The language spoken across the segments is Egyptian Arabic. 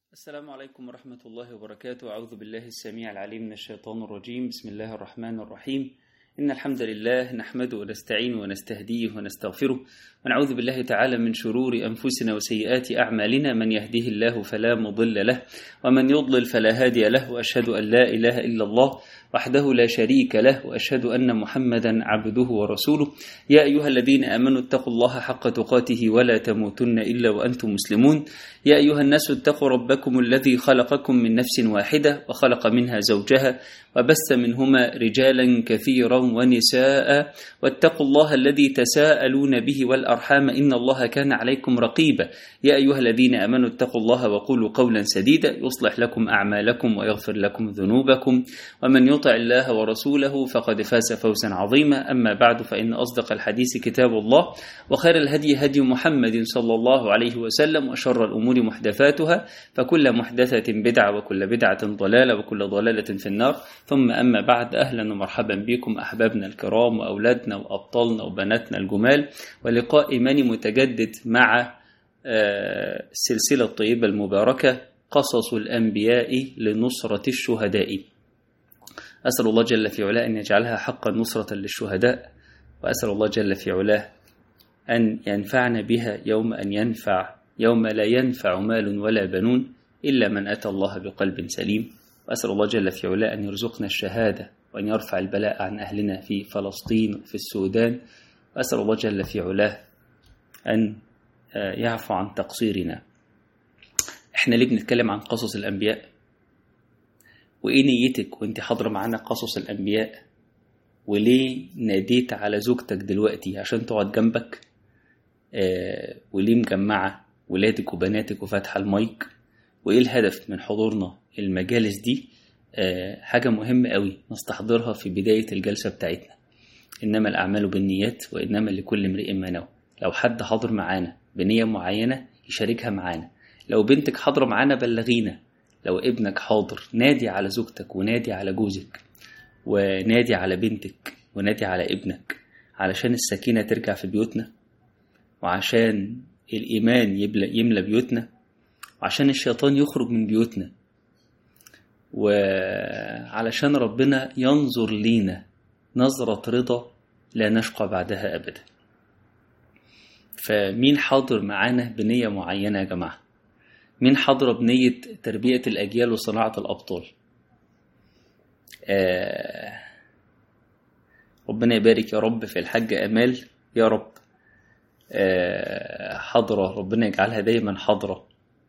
السلام عليكم ورحمة الله وبركاته أعوذ بالله السميع العليم من الشيطان الرجيم بسم الله الرحمن الرحيم إن الحمد لله نحمده ونستعينه ونستهديه ونستغفره ونعوذ بالله تعالى من شرور أنفسنا وسيئات أعمالنا من يهده الله فلا مضل له ومن يضلل فلا هادي له وأشهد أن لا إله إلا الله وحده لا شريك له وأشهد أن محمدا عبده ورسوله يا أيها الذين آمنوا اتقوا الله حق تقاته ولا تموتن إلا وأنتم مسلمون يا أيها الناس اتقوا ربكم الذي خلقكم من نفس واحدة وخلق منها زوجها وبث منهما رجالا كثيرا ونساء واتقوا الله الذي تساءلون به والأرحام إن الله كان عليكم رقيبا يا أيها الذين آمنوا اتقوا الله وقولوا قولا سديدا يصلح لكم أعمالكم ويغفر لكم ذنوبكم ومن يطع الله ورسوله فقد فاز فوزا عظيما أما بعد فإن أصدق الحديث كتاب الله وخير الهدي هدي محمد صلى الله عليه وسلم وشر الأمور محدثاتها فكل محدثة بدعة وكل بدعة ضلالة وكل ضلالة في النار ثم أما بعد أهلا ومرحبا بكم أحبابنا الكرام وأولادنا وأبطالنا وبناتنا الجمال ولقاء إيماني متجدد مع السلسلة الطيبة المباركة قصص الأنبياء لنصرة الشهداء أسأل الله جل في علاه أن يجعلها حقا نصرة للشهداء وأسأل الله جل في علاه أن ينفعنا بها يوم أن ينفع يوم لا ينفع مال ولا بنون إلا من أتى الله بقلب سليم وأسأل الله جل في علاه أن يرزقنا الشهادة وأن يرفع البلاء عن أهلنا في فلسطين وفي السودان وأسأل الله جل في علاه أن يعفو عن تقصيرنا احنا ليه بنتكلم عن قصص الأنبياء وإيه نيتك وانت حاضرة معانا قصص الأنبياء وليه ناديت على زوجتك دلوقتي عشان تقعد جنبك آه وليه مجمعة ولادك وبناتك وفاتحة المايك وإيه الهدف من حضورنا المجالس دي آه حاجة مهمة قوي نستحضرها في بداية الجلسة بتاعتنا إنما الأعمال بالنيات وإنما لكل امرئ ما نوى لو حد حاضر معانا بنية معينة يشاركها معانا لو بنتك حاضرة معانا بلغينا لو ابنك حاضر نادي على زوجتك ونادي على جوزك ونادي على بنتك ونادي على ابنك علشان السكينة ترجع في بيوتنا وعشان الإيمان يملى بيوتنا وعشان الشيطان يخرج من بيوتنا وعلشان ربنا ينظر لينا نظرة رضا لا نشقى بعدها أبدا فمين حاضر معانا بنية معينة يا جماعة مين حاضرة بنية تربية الأجيال وصناعة الأبطال آه ربنا يبارك يا رب في الحاجة أمال يا رب آه حاضرة ربنا يجعلها دايما حاضرة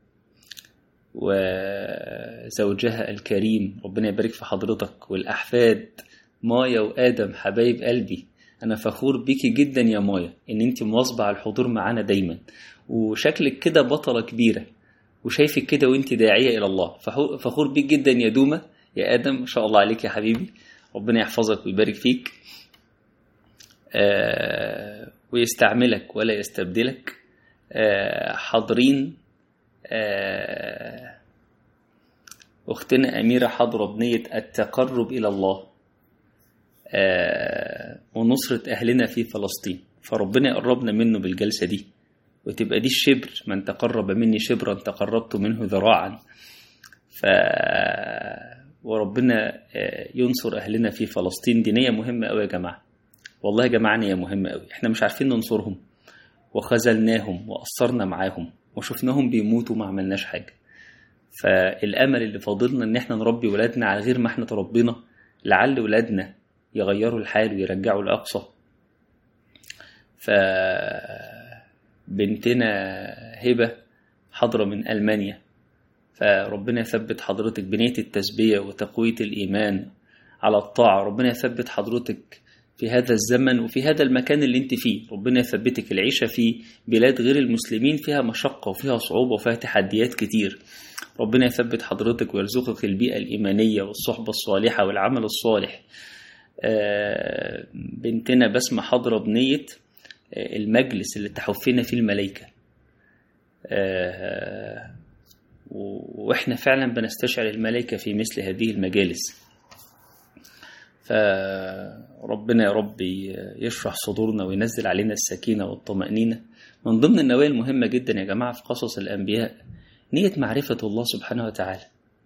وزوجها الكريم ربنا يبارك في حضرتك والأحفاد مايا وآدم حبايب قلبي أنا فخور بيكي جدا يا مايا إن أنت مواظبة على الحضور معانا دايما وشكلك كده بطلة كبيرة وشايفك كده وانت داعية إلى الله فخور بيك جدا يا دومة يا آدم ما شاء الله عليك يا حبيبي ربنا يحفظك ويبارك فيك آه ويستعملك ولا يستبدلك آه حاضرين آه أختنا أميرة حاضرة بنية التقرب إلى الله آه ونصرة أهلنا في فلسطين فربنا يقربنا منه بالجلسة دي وتبقى دي الشبر من تقرب مني شبرا تقربت منه ذراعا ف وربنا ينصر اهلنا في فلسطين دي نيه مهمه قوي يا جماعه والله يا جماعه نيه مهمه قوي احنا مش عارفين ننصرهم وخذلناهم وقصرنا معاهم وشفناهم بيموتوا وما عملناش حاجه فالامل اللي فاضلنا ان احنا نربي ولادنا على غير ما احنا تربينا لعل ولادنا يغيروا الحال ويرجعوا الاقصى ف بنتنا هبة حاضرة من ألمانيا فربنا يثبت حضرتك بنية التسبية وتقوية الإيمان على الطاعة ربنا يثبت حضرتك في هذا الزمن وفي هذا المكان اللي انت فيه ربنا يثبتك العيشة في بلاد غير المسلمين فيها مشقة وفيها صعوبة وفيها تحديات كتير ربنا يثبت حضرتك ويرزقك البيئة الإيمانية والصحبة الصالحة والعمل الصالح بنتنا بسمة حاضرة بنية المجلس اللي تحفنا فيه الملائكة واحنا فعلا بنستشعر الملائكة في مثل هذه المجالس فربنا يا رب يشرح صدورنا وينزل علينا السكينة والطمأنينة من ضمن النوايا المهمة جدا يا جماعة في قصص الأنبياء نية معرفة الله سبحانه وتعالى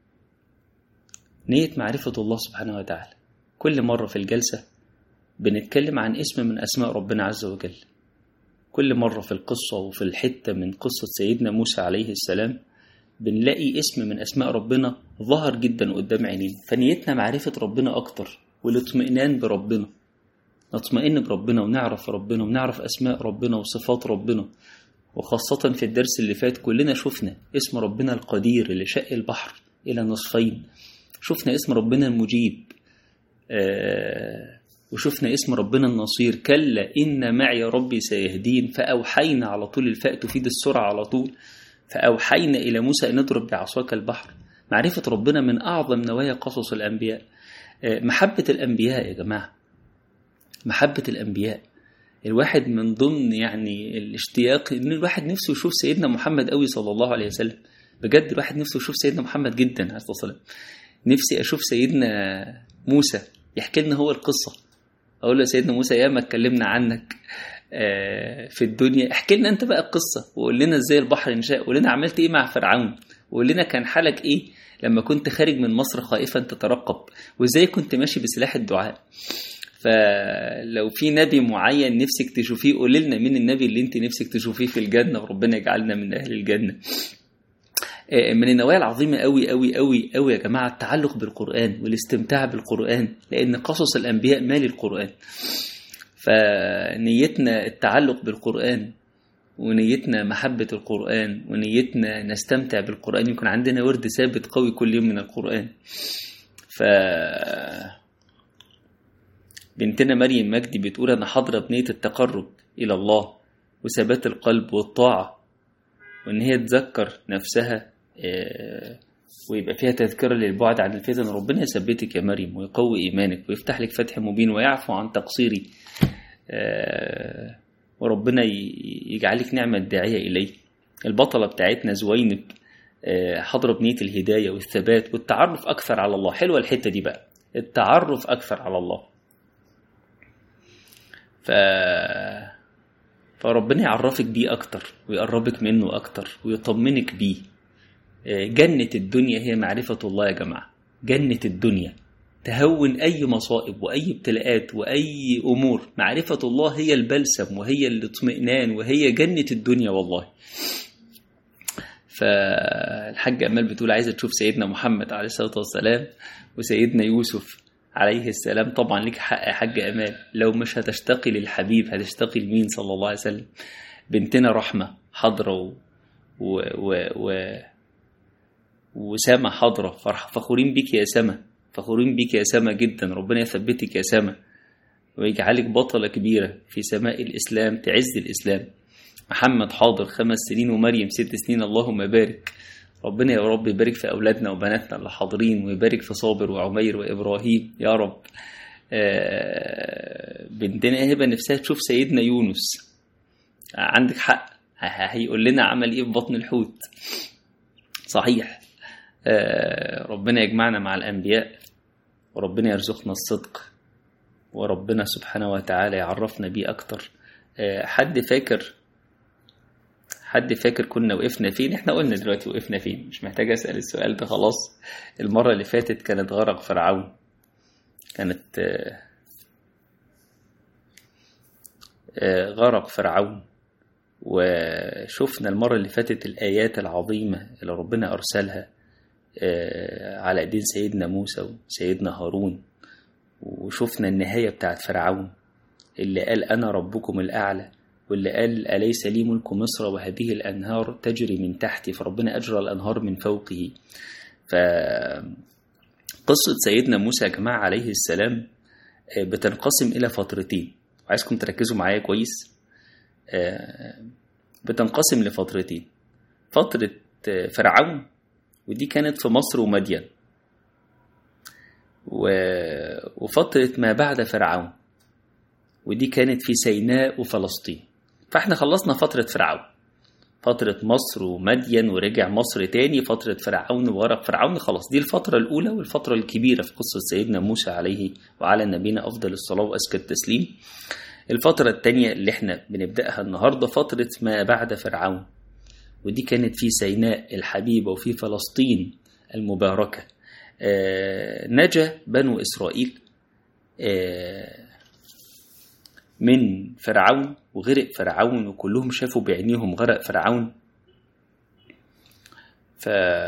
نية معرفة الله سبحانه وتعالى كل مرة في الجلسة بنتكلم عن اسم من أسماء ربنا عز وجل كل مرة في القصة وفي الحتة من قصة سيدنا موسى عليه السلام بنلاقي اسم من أسماء ربنا ظهر جدا قدام عينينا فنيتنا معرفة ربنا أكتر والاطمئنان بربنا نطمئن بربنا ونعرف ربنا ونعرف أسماء ربنا وصفات ربنا وخاصة في الدرس اللي فات كلنا شفنا اسم ربنا القدير اللي شق البحر إلى نصفين شفنا اسم ربنا المجيب آه وشفنا اسم ربنا النصير كلا إن معي ربي سيهدين فأوحينا على طول الفاء تفيد السرعة على طول فأوحينا إلى موسى أن اضرب بعصاك البحر معرفة ربنا من أعظم نوايا قصص الأنبياء آه محبة الأنبياء يا جماعة محبة الأنبياء الواحد من ضمن يعني الاشتياق ان الواحد نفسه يشوف سيدنا محمد قوي صلى الله عليه وسلم بجد الواحد نفسه يشوف سيدنا محمد جدا عليه الصلاه والسلام نفسي اشوف سيدنا موسى يحكي لنا هو القصه اقول له سيدنا موسى ياما اتكلمنا عنك في الدنيا احكي لنا انت بقى القصه وقول لنا ازاي البحر انشاء وقول لنا عملت ايه مع فرعون وقول لنا كان حالك ايه لما كنت خارج من مصر خائفا تترقب وازاي كنت ماشي بسلاح الدعاء فلو في نبي معين نفسك تشوفيه قول لنا مين النبي اللي انت نفسك تشوفيه في الجنه وربنا يجعلنا من اهل الجنه من النوايا العظيمة قوي قوي قوي قوي يا جماعة التعلق بالقرآن والاستمتاع بالقرآن لأن قصص الأنبياء مال القرآن فنيتنا التعلق بالقرآن ونيتنا محبة القرآن ونيتنا نستمتع بالقرآن يكون عندنا ورد ثابت قوي كل يوم من القرآن ف بنتنا مريم مجدي بتقول أنا حاضرة بنية التقرب إلى الله وثبات القلب والطاعة وإن هي تذكر نفسها ويبقى فيها تذكرة للبعد عن الفتن ربنا يثبتك يا مريم ويقوي إيمانك ويفتح لك فتح مبين ويعفو عن تقصيري وربنا يجعلك نعمة الداعية إليه البطلة بتاعتنا زوينب حاضرة بنية الهداية والثبات والتعرف أكثر على الله حلوة الحتة دي بقى التعرف أكثر على الله ف... فربنا يعرفك بيه أكتر ويقربك منه أكتر ويطمنك بيه جنة الدنيا هي معرفة الله يا جماعة جنة الدنيا تهون أي مصائب وأي ابتلاءات وأي أمور معرفة الله هي البلسم وهي الاطمئنان وهي جنة الدنيا والله فالحاج أمال بتقول عايزة تشوف سيدنا محمد عليه الصلاة والسلام وسيدنا يوسف عليه السلام طبعا ليك حق يا حاج أمال لو مش هتشتقي للحبيب هتشتقي لمين صلى الله عليه وسلم بنتنا رحمة حاضرة و... و... و... و... وسما حاضرة فرح فخورين بيك يا سما فخورين بيك يا سما جدا ربنا يثبتك يا سما ويجعلك بطلة كبيرة في سماء الإسلام تعز الإسلام محمد حاضر خمس سنين ومريم ست سنين اللهم بارك ربنا يا رب يبارك في أولادنا وبناتنا اللي حاضرين ويبارك في صابر وعمير وإبراهيم يا رب بنتنا هبة نفسها تشوف سيدنا يونس عندك حق هيقول لنا عمل ايه في بطن الحوت صحيح ربنا يجمعنا مع الأنبياء وربنا يرزقنا الصدق وربنا سبحانه وتعالى يعرفنا بيه أكتر حد فاكر حد فاكر كنا وقفنا فين احنا قلنا دلوقتي وقفنا فين مش محتاج اسال السؤال ده خلاص المره اللي فاتت كانت غرق فرعون كانت غرق فرعون وشفنا المره اللي فاتت الايات العظيمه اللي ربنا ارسلها على ايدين سيدنا موسى وسيدنا هارون وشفنا النهايه بتاعت فرعون اللي قال انا ربكم الاعلى واللي قال أليس لي ملك مصر وهذه الأنهار تجري من تحتي فربنا أجرى الأنهار من فوقه فقصة سيدنا موسى يا جماعة عليه السلام بتنقسم إلى فترتين وعايزكم تركزوا معايا كويس بتنقسم لفترتين فترة فرعون ودي كانت في مصر ومدين وفترة ما بعد فرعون ودي كانت في سيناء وفلسطين فاحنا خلصنا فترة فرعون فترة مصر ومدين ورجع مصر تاني فترة فرعون وورق فرعون خلاص دي الفترة الأولى والفترة الكبيرة في قصة سيدنا موسى عليه وعلى نبينا أفضل الصلاة وأزكى التسليم الفترة التانية اللي احنا بنبدأها النهاردة فترة ما بعد فرعون ودي كانت في سيناء الحبيبة وفي فلسطين المباركة آه، نجا بنو إسرائيل آه، من فرعون وغرق فرعون وكلهم شافوا بعينيهم غرق فرعون ف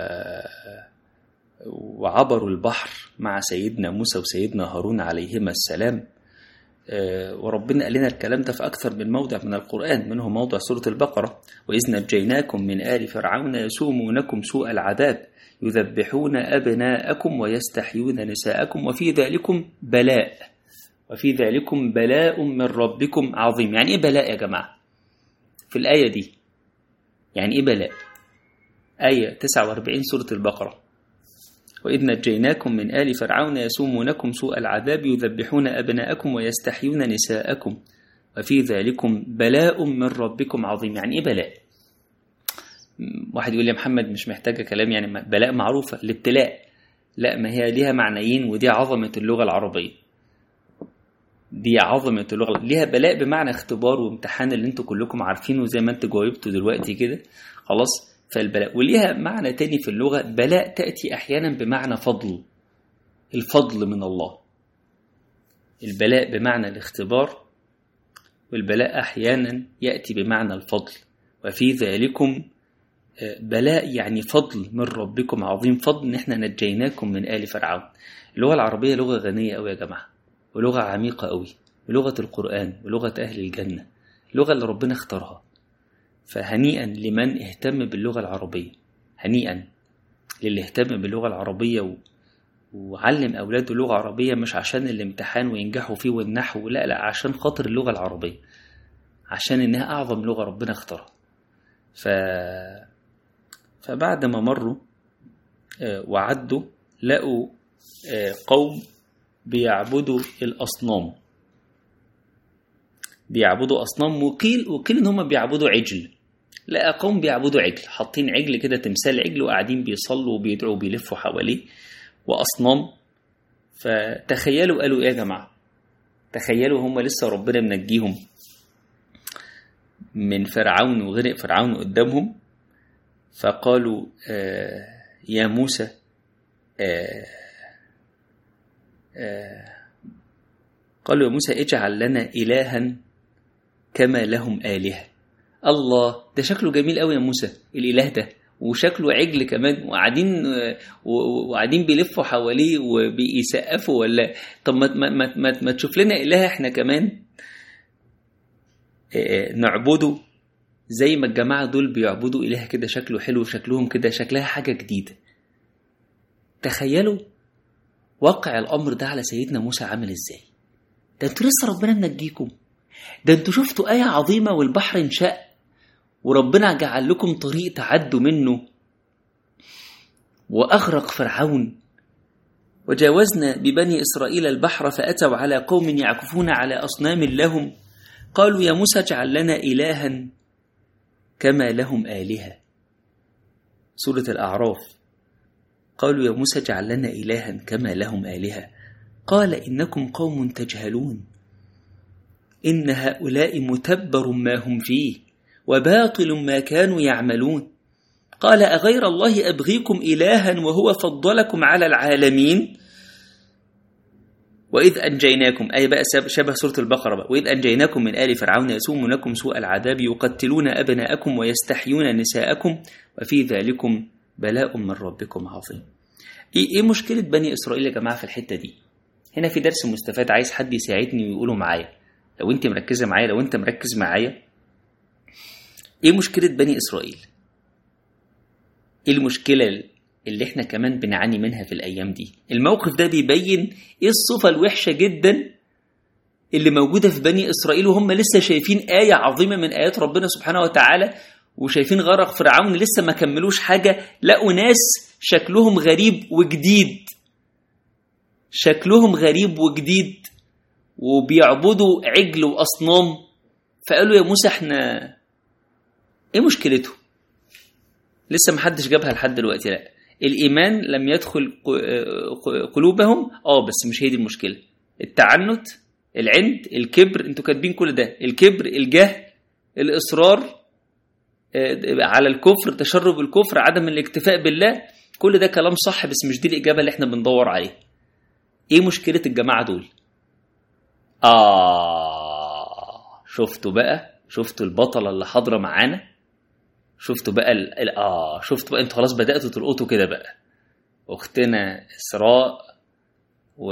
وعبروا البحر مع سيدنا موسى وسيدنا هارون عليهما السلام آه، وربنا قال لنا الكلام ده في أكثر من موضع من القرآن منه موضع سورة البقرة وإذ نجيناكم من آل فرعون يسومونكم سوء العذاب يذبحون أبناءكم ويستحيون نساءكم وفي ذلكم بلاء وفي ذلكم بلاء من ربكم عظيم يعني إيه بلاء يا جماعة في الآية دي يعني إيه بلاء آية 49 سورة البقرة وإذ نجيناكم من آل فرعون يسومونكم سوء العذاب يذبحون أبناءكم ويستحيون نساءكم وفي ذلكم بلاء من ربكم عظيم يعني إيه بلاء؟ واحد يقول لي يا محمد مش محتاجة كلام يعني بلاء معروفة الابتلاء لا ما هي ليها معنيين ودي عظمة اللغة العربية دي عظمة اللغة ليها بلاء بمعنى اختبار وامتحان اللي انتوا كلكم عارفينه زي ما انتوا جاوبتوا دلوقتي كده خلاص فالبلاء وليها معنى تاني في اللغة بلاء تأتي أحيانا بمعنى فضل الفضل من الله البلاء بمعنى الاختبار والبلاء أحيانا يأتي بمعنى الفضل وفي ذلكم بلاء يعني فضل من ربكم عظيم فضل ان احنا نجيناكم من آل فرعون اللغة العربية لغة غنية قوي يا جماعة ولغة عميقة قوي ولغة القرآن ولغة أهل الجنة اللغة اللي ربنا اختارها فهنيئا لمن اهتم باللغة العربية هنيئا للي اهتم باللغة العربية و... وعلم أولاده لغة عربية مش عشان الامتحان وينجحوا فيه والنحو لا لا عشان خاطر اللغة العربية عشان إنها أعظم لغة ربنا اختارها ف... فبعد ما مروا وعدوا لقوا قوم بيعبدوا الأصنام بيعبدوا أصنام وقيل وقيل إن هم بيعبدوا عجل لقى قوم بيعبدوا عجل حاطين عجل كده تمثال عجل وقاعدين بيصلوا وبيدعوا وبيلفوا حواليه وأصنام فتخيلوا قالوا إيه يا جماعة تخيلوا هم لسه ربنا منجيهم من فرعون وغرق فرعون قدامهم فقالوا آه يا موسى آه آه قالوا يا موسى اجعل لنا إلها كما لهم آلهة الله ده شكله جميل قوي يا موسى الإله ده وشكله عجل كمان وقاعدين وقاعدين بيلفوا حواليه وبيسقفوا ولا طب ما ما ما, ما تشوف لنا إله احنا كمان نعبده زي ما الجماعة دول بيعبدوا إله كده شكله حلو وشكلهم كده شكلها حاجة جديدة تخيلوا واقع الأمر ده على سيدنا موسى عامل إزاي ده انتوا لسه ربنا منجيكم ده انتوا شفتوا آية عظيمة والبحر انشق وربنا جعل لكم طريق تعدوا منه وأغرق فرعون وجاوزنا ببني إسرائيل البحر فأتوا على قوم يعكفون على أصنام لهم قالوا يا موسى اجعل لنا إلها كما لهم آلهة سورة الأعراف قالوا يا موسى اجعل لنا إلها كما لهم آلهة قال إنكم قوم تجهلون إن هؤلاء متبر ما هم فيه وباطل ما كانوا يعملون قال أغير الله أبغيكم إلها وهو فضلكم على العالمين وإذ أنجيناكم أي بقى شبه سورة البقرة بقى وإذ أنجيناكم من آل فرعون يسومونكم سوء العذاب يقتلون أبناءكم ويستحيون نساءكم وفي ذلكم بلاء من ربكم عظيم إيه, إيه مشكلة بني إسرائيل يا جماعة في الحتة دي هنا في درس مستفاد عايز حد يساعدني ويقوله معايا لو انت مركزة معايا لو انت مركز معايا ايه مشكلة بني إسرائيل ايه المشكلة اللي احنا كمان بنعاني منها في الأيام دي الموقف ده بيبين ايه الصفة الوحشة جدا اللي موجودة في بني إسرائيل وهم لسه شايفين آية عظيمة من آيات ربنا سبحانه وتعالى وشايفين غرق فرعون لسه ما كملوش حاجة لقوا ناس شكلهم غريب وجديد شكلهم غريب وجديد وبيعبدوا عجل وأصنام فقالوا يا موسى احنا ايه مشكلته لسه محدش جابها لحد دلوقتي لا الايمان لم يدخل قلوبهم اه بس مش هي دي المشكله التعنت العند الكبر انتوا كاتبين كل ده الكبر الجهل الاصرار على الكفر تشرب الكفر عدم الاكتفاء بالله كل ده كلام صح بس مش دي الإجابة اللي احنا بندور عليها ايه مشكلة الجماعة دول آه شفتوا بقى شفتوا البطلة اللي حاضرة معانا شفتوا بقى ال... ال... آه شفتوا بقى انتوا خلاص بدأتوا تلقطوا كده بقى أختنا إسراء و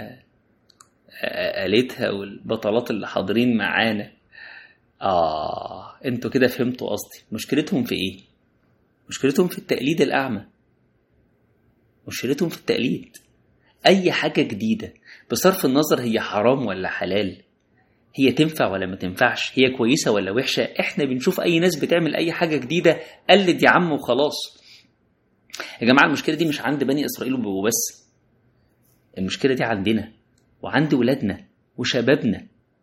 قالتها والبطلات اللي حاضرين معانا آه انتوا كده فهمتوا قصدي مشكلتهم في ايه مشكلتهم في التقليد الأعمى مشكلتهم في التقليد أي حاجة جديدة بصرف النظر هي حرام ولا حلال هي تنفع ولا ما تنفعش هي كويسة ولا وحشة احنا بنشوف أي ناس بتعمل أي حاجة جديدة قلد يا عم وخلاص يا جماعة المشكلة دي مش عند بني إسرائيل وبس المشكلة دي عندنا وعند ولادنا وشبابنا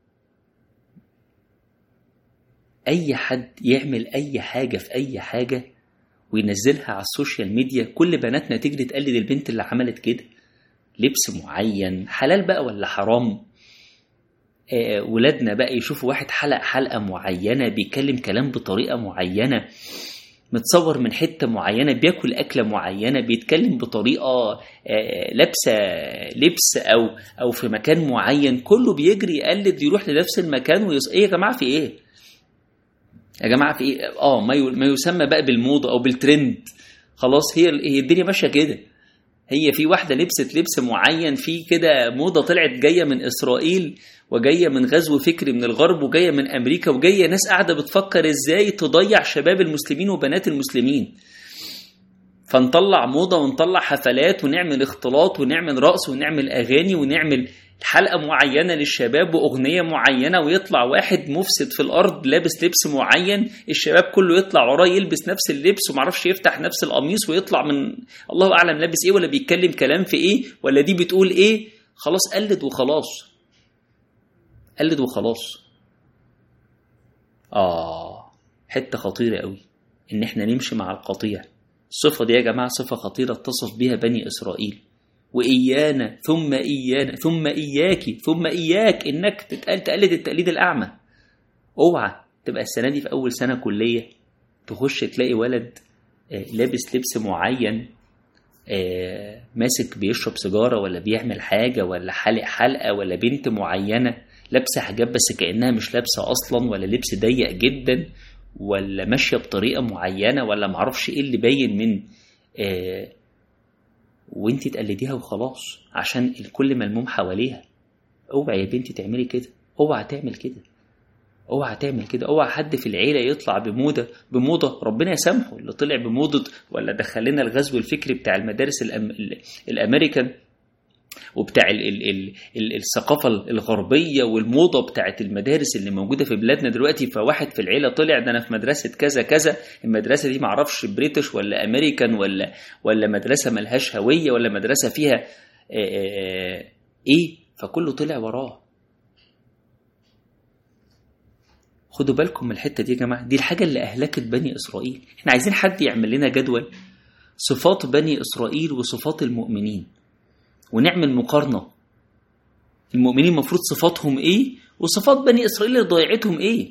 أي حد يعمل أي حاجة في أي حاجة وينزلها على السوشيال ميديا كل بناتنا تجري تقلد البنت اللي عملت كده لبس معين حلال بقى ولا حرام آه ولادنا بقى يشوفوا واحد حلق حلقة معينة بيتكلم كلام بطريقة معينة متصور من حتة معينة بياكل أكلة معينة بيتكلم بطريقة آه لابسة لبس أو أو في مكان معين كله بيجري يقلد يروح لنفس المكان ويص... إيه يا جماعة في إيه؟ يا جماعة في إيه؟ آه ما, ي... ما يسمى بقى بالموضة أو بالترند خلاص هي هي الدنيا ماشية كده هي في واحدة لبست لبس معين في كده موضة طلعت جاية من إسرائيل وجاية من غزو فكري من الغرب وجاية من أمريكا وجاية ناس قاعدة بتفكر إزاي تضيع شباب المسلمين وبنات المسلمين فنطلع موضة ونطلع حفلات ونعمل اختلاط ونعمل رقص ونعمل أغاني ونعمل حلقة معينة للشباب وأغنية معينة ويطلع واحد مفسد في الأرض لابس لبس معين الشباب كله يطلع وراه يلبس نفس اللبس ومعرفش يفتح نفس القميص ويطلع من الله أعلم لابس إيه ولا بيتكلم كلام في إيه ولا دي بتقول إيه خلاص قلد وخلاص قلد وخلاص آه حتة خطيرة قوي إن إحنا نمشي مع القطيع الصفة دي يا جماعة صفة خطيرة اتصف بها بني إسرائيل وإيانا ثم إيانا ثم إياكي ثم إياك إنك تقلد التقليد الأعمى اوعى تبقى السنة دي في أول سنة كلية تخش تلاقي ولد لابس لبس معين ماسك بيشرب سيجارة ولا بيعمل حاجة ولا حلق حلقة ولا بنت معينة لابسة حجاب بس كأنها مش لابسة أصلا ولا لبس ضيق جدا ولا ماشية بطريقة معينة ولا معرفش إيه اللي باين من آه وانت تقلديها وخلاص عشان الكل ملموم حواليها اوعي يا بنتي تعملي كده اوعى تعمل كده اوعى تعمل كده اوعى حد في العيله يطلع بموضه بموضه ربنا يسامحه اللي طلع بموضه ولا دخل لنا الغزو الفكري بتاع المدارس الأم... الامريكان وبتاع ال ال ال ال الثقافة الغربية والموضة بتاعت المدارس اللي موجودة في بلادنا دلوقتي فواحد في العيلة طلع ده أنا في مدرسة كذا كذا المدرسة دي معرفش بريتش ولا أمريكان ولا ولا مدرسة ملهاش هوية ولا مدرسة فيها آآ آآ إيه فكله طلع وراه خدوا بالكم من الحتة دي يا جماعة دي الحاجة اللي أهلكت بني إسرائيل احنا عايزين حد يعمل لنا جدول صفات بني إسرائيل وصفات المؤمنين ونعمل مقارنة المؤمنين المفروض صفاتهم ايه وصفات بني اسرائيل اللي ضيعتهم ايه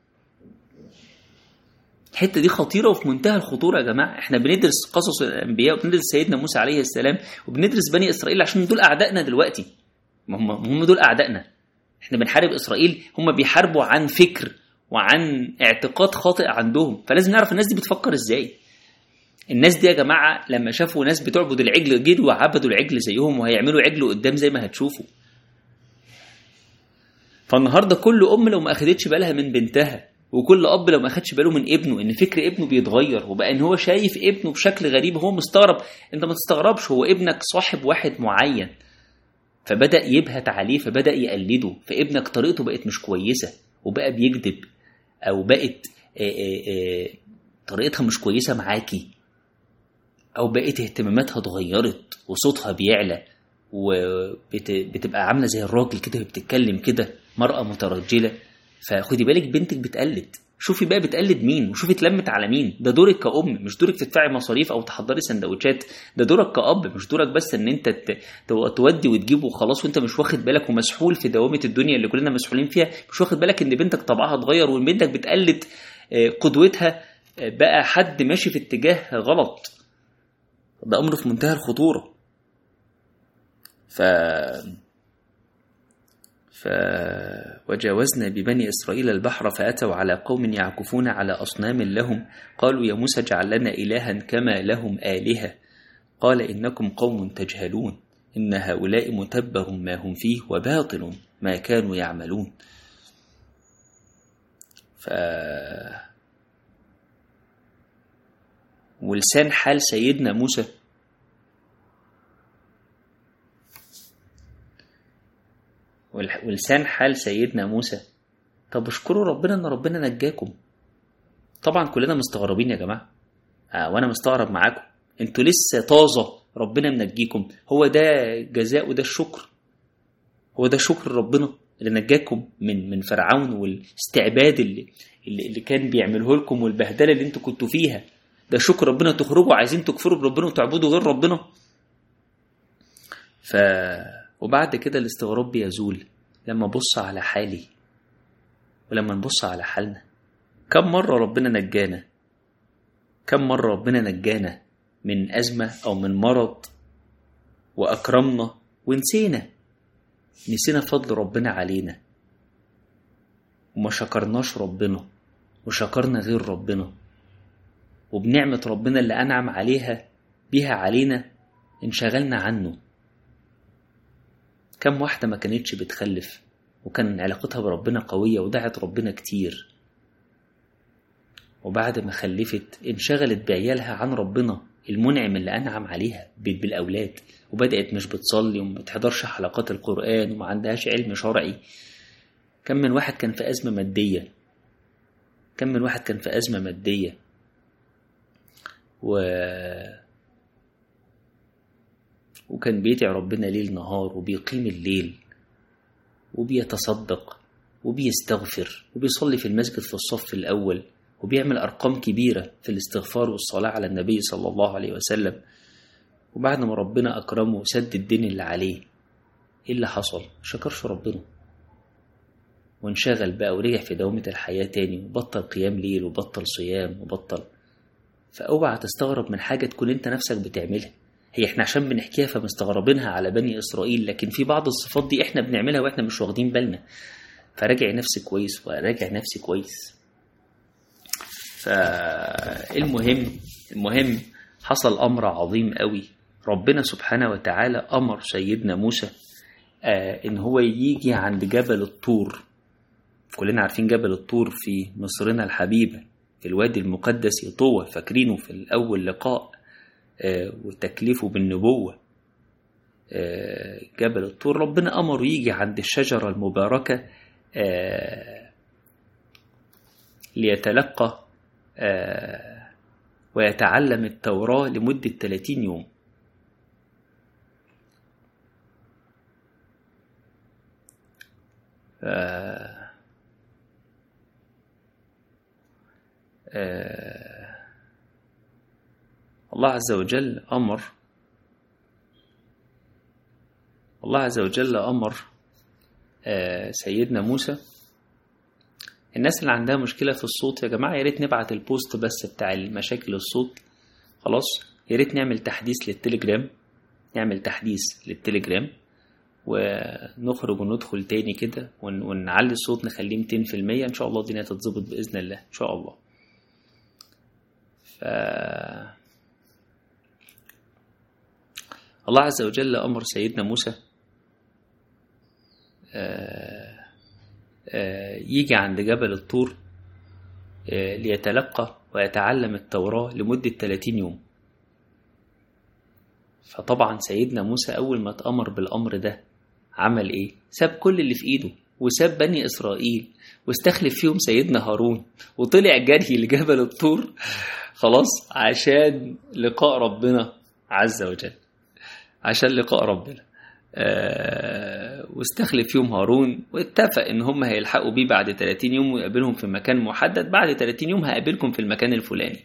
الحتة دي خطيرة وفي منتهى الخطورة يا جماعة احنا بندرس قصص الأنبياء وبندرس سيدنا موسى عليه السلام وبندرس بني إسرائيل عشان دول أعدائنا دلوقتي هم هم دول أعدائنا احنا بنحارب إسرائيل هم بيحاربوا عن فكر وعن اعتقاد خاطئ عندهم فلازم نعرف الناس دي بتفكر ازاي الناس دي يا جماعة لما شافوا ناس بتعبد العجل جدوا وعبدوا العجل زيهم وهيعملوا عجل قدام زي ما هتشوفوا فالنهارده كل ام لو ما اخدتش بالها من بنتها وكل اب لو ما اخدش باله من ابنه ان فكر ابنه بيتغير وبقى ان هو شايف ابنه بشكل غريب هو مستغرب انت ما تستغربش هو ابنك صاحب واحد معين فبدا يبهت عليه فبدا يقلده فابنك طريقته بقت مش كويسه وبقى بيكذب او بقت آآ آآ طريقتها مش كويسه معاكي او بقيت اهتماماتها اتغيرت وصوتها بيعلى وبتبقى عامله زي الراجل كده بتتكلم كده مرأة مترجلة فخدي بالك بنتك بتقلد شوفي بقى بتقلد مين وشوفي اتلمت على مين ده دورك كأم مش دورك تدفعي مصاريف او تحضري سندوتشات ده دورك كأب مش دورك بس ان انت تودي وتجيب وخلاص وانت مش واخد بالك ومسحول في دوامة الدنيا اللي كلنا مسحولين فيها مش واخد بالك ان بنتك طبعها اتغير وان بنتك بتقلد قدوتها بقى حد ماشي في اتجاه غلط ده امر في منتهى الخطوره ف ف وجاوزنا ببني إسرائيل البحر فأتوا على قوم يعكفون على أصنام لهم قالوا يا موسى اجعل لنا إلها كما لهم آلهة قال إنكم قوم تجهلون إن هؤلاء متبر ما هم فيه وباطل ما كانوا يعملون ف ولسان حال سيدنا موسى ولسان حال سيدنا موسى طب اشكروا ربنا ان ربنا نجاكم طبعا كلنا مستغربين يا جماعه آه وانا مستغرب معاكم انتوا لسه طازه ربنا منجيكم هو ده جزاء وده الشكر هو ده شكر ربنا اللي نجاكم من من فرعون والاستعباد اللي اللي, اللي كان بيعمله لكم والبهدله اللي انتوا كنتوا فيها ده شكر ربنا تخرجوا عايزين تكفروا بربنا وتعبدوا غير ربنا ف وبعد كده الاستغراب بيزول لما ابص على حالي ولما نبص على حالنا كم مرة ربنا نجانا كم مرة ربنا نجانا من أزمة أو من مرض وأكرمنا ونسينا نسينا فضل ربنا علينا وما شكرناش ربنا وشكرنا غير ربنا وبنعمة ربنا اللي أنعم عليها بيها علينا انشغلنا عنه كم واحدة ما كانتش بتخلف وكان علاقتها بربنا قوية ودعت ربنا كتير وبعد ما خلفت انشغلت بعيالها عن ربنا المنعم اللي أنعم عليها بالأولاد وبدأت مش بتصلي وما بتحضرش حلقات القرآن وما عندهاش علم شرعي كم من واحد كان في أزمة مادية كم من واحد كان في أزمة مادية و وكان بيدعي ربنا ليل نهار وبيقيم الليل وبيتصدق وبيستغفر وبيصلي في المسجد في الصف الأول وبيعمل أرقام كبيرة في الاستغفار والصلاة على النبي صلى الله عليه وسلم وبعد ما ربنا أكرمه وسد الدين اللي عليه إيه اللي حصل؟ شكرش ربنا وانشغل بقى ورجع في دوامة الحياة تاني وبطل قيام ليل وبطل صيام وبطل فأوعى تستغرب من حاجة تكون أنت نفسك بتعملها هي احنا عشان بنحكيها فمستغربينها على بني إسرائيل لكن في بعض الصفات دي احنا بنعملها واحنا مش واخدين بالنا فراجع نفسي كويس وراجع نفسي كويس فالمهم المهم حصل أمر عظيم قوي ربنا سبحانه وتعالى أمر سيدنا موسى آه إن هو يجي عند جبل الطور كلنا عارفين جبل الطور في مصرنا الحبيبة في الوادي المقدس طوى فاكرينه في الأول لقاء آه وتكليفه بالنبوة آه جبل الطور ربنا أمره يجي عند الشجرة المباركة آه ليتلقى ويتعلم التوراة لمدة 30 يوم آه آه الله عز وجل أمر الله عز وجل أمر آه سيدنا موسى الناس اللي عندها مشكلة في الصوت يا جماعة يا ريت نبعت البوست بس بتاع المشاكل الصوت خلاص يا ريت نعمل تحديث للتليجرام نعمل تحديث للتليجرام ونخرج وندخل تاني كده ونعلي الصوت نخليه 200% ان شاء الله الدنيا تتظبط باذن الله ان شاء الله ف الله عز وجل امر سيدنا موسى آه يجي عند جبل الطور ليتلقى ويتعلم التوراة لمدة 30 يوم فطبعا سيدنا موسى أول ما اتأمر بالأمر ده عمل إيه؟ ساب كل اللي في إيده وساب بني إسرائيل واستخلف فيهم سيدنا هارون وطلع جري لجبل الطور خلاص عشان لقاء ربنا عز وجل عشان لقاء ربنا آه واستخلف فيهم هارون واتفق ان هم هيلحقوا بيه بعد 30 يوم ويقابلهم في مكان محدد بعد 30 يوم هقابلكم في المكان الفلاني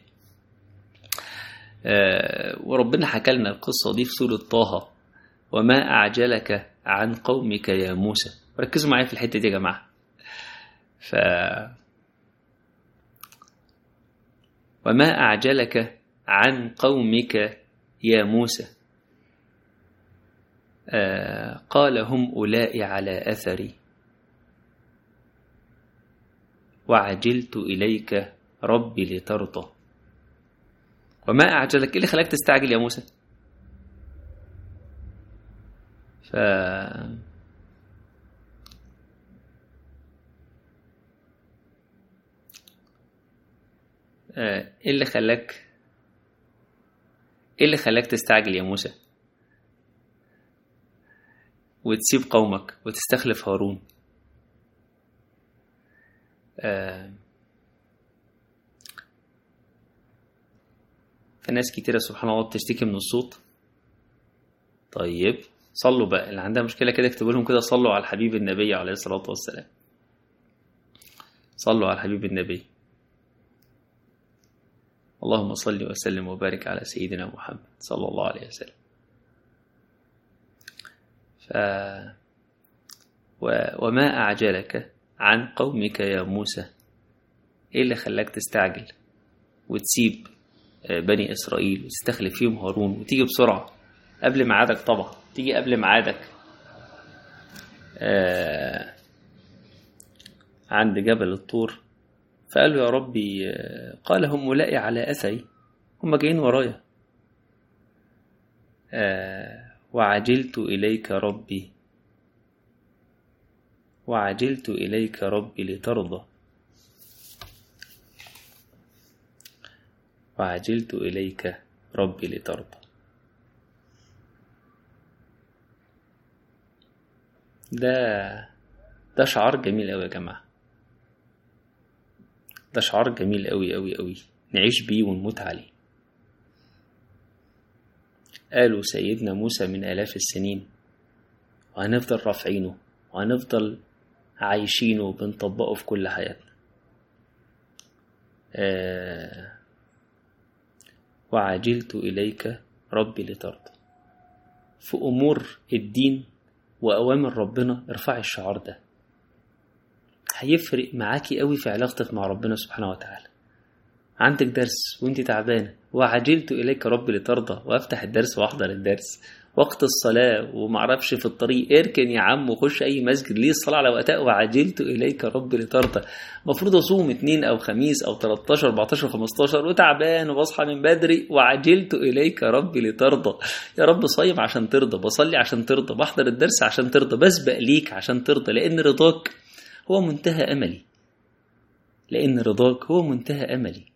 آه وربنا حكى لنا القصة دي في سورة طه وما أعجلك عن قومك يا موسى ركزوا معايا في الحتة دي يا جماعة ف وما أعجلك عن قومك يا موسى آه قال هم أولئك على أثري وعجلت إليك ربي لترضى وما أعجلك إيه اللي خلاك تستعجل يا موسى ف ايه اللي خلاك ايه اللي خلاك تستعجل يا موسى وتسيب قومك وتستخلف هارون آه في ناس كتيرة سبحان الله بتشتكي من الصوت طيب صلوا بقى اللي عندها مشكلة كده اكتبوا لهم كده صلوا على الحبيب النبي عليه الصلاة والسلام صلوا على الحبيب النبي اللهم صل وسلم وبارك على سيدنا محمد صلى الله عليه وسلم ف و... وما أعجلك عن قومك يا موسى إيه اللي خلاك تستعجل وتسيب بني إسرائيل وتستخلف فيهم هارون وتيجي بسرعة قبل ميعادك طبعا تيجي قبل ميعادك آه عند جبل الطور فقال له يا ربي قال هم أولئك على أثري هم جايين ورايا آه وعجلت إليك ربي وعجلت إليك ربي لترضى وعجلت إليك ربي لترضى ده ده شعار جميل أوي يا جماعة ده شعار جميل أوي أوي أوي نعيش بيه ونموت عليه قالوا سيدنا موسى من آلاف السنين وهنفضل رافعينه وهنفضل عايشينه وبنطبقه في كل حياتنا آه وعجلت إليك ربي لترضى في أمور الدين وأوامر ربنا ارفعي الشعار ده هيفرق معاكي قوي في علاقتك مع ربنا سبحانه وتعالى عندك درس وانت تعبانة وعجلت إليك ربي لترضى وأفتح الدرس وأحضر الدرس وقت الصلاة ومعرفش في الطريق اركن يا عم وخش أي مسجد ليه الصلاة على وقتها وعجلت إليك ربي لترضى المفروض أصوم اتنين أو خميس أو 13 14 15 وتعبان وبصحى من بدري وعجلت إليك ربي لترضى يا رب صايم عشان ترضى بصلي عشان ترضى بحضر الدرس عشان ترضى بسبق ليك عشان ترضى لأن رضاك هو منتهى أملي لأن رضاك هو منتهى أملي